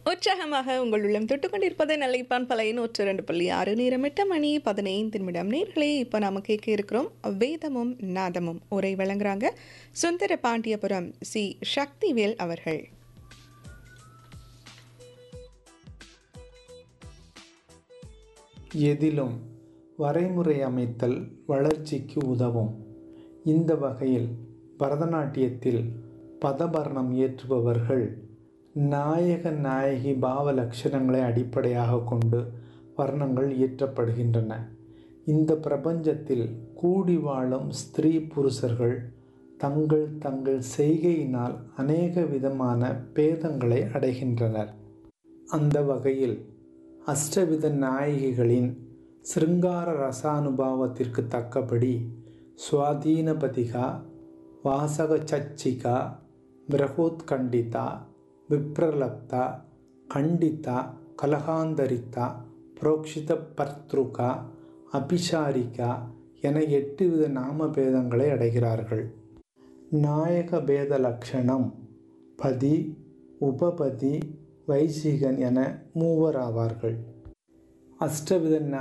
உற்சாகமாக உங்கள் உள்ளம் தொட்டுக்கொண்டிருப்பது நிலைப்பான் பழைய நூற்று ரெண்டு புள்ளி ஆறு நேரம் எட்டு மணி பதினைந்து நிமிடம் நேர்களே இப்போ நாம கேட்க இருக்கிறோம் வேதமும் நாதமும் உரை வழங்குறாங்க சுந்தர பாண்டியபுரம் சி சக்திவேல் அவர்கள் எதிலும் வரைமுறை அமைத்தல் வளர்ச்சிக்கு உதவும் இந்த வகையில் பரதநாட்டியத்தில் பதபர்ணம் ஏற்றுபவர்கள் நாயக நாயகி பாவ லட்சணங்களை அடிப்படையாக கொண்டு வர்ணங்கள் இயற்றப்படுகின்றன இந்த பிரபஞ்சத்தில் கூடி வாழும் ஸ்திரீ புருஷர்கள் தங்கள் தங்கள் செய்கையினால் அநேக விதமான பேதங்களை அடைகின்றனர் அந்த வகையில் அஷ்டவித நாயகிகளின் சிருங்கார ரசானுபாவத்திற்கு தக்கபடி சுவாதீனபதிகா வாசக சச்சிகா பிரகோத்கண்டிதா விப்ரலப்தா கண்டிதா கலகாந்தரித்தா புரோக்ஷித பர்த்ருகா அபிசாரிகா என எட்டு வித நாம பேதங்களை அடைகிறார்கள் நாயக பேத லட்சணம் பதி உபபதி வைசிகன் என மூவர் ஆவார்கள் அஷ்டவித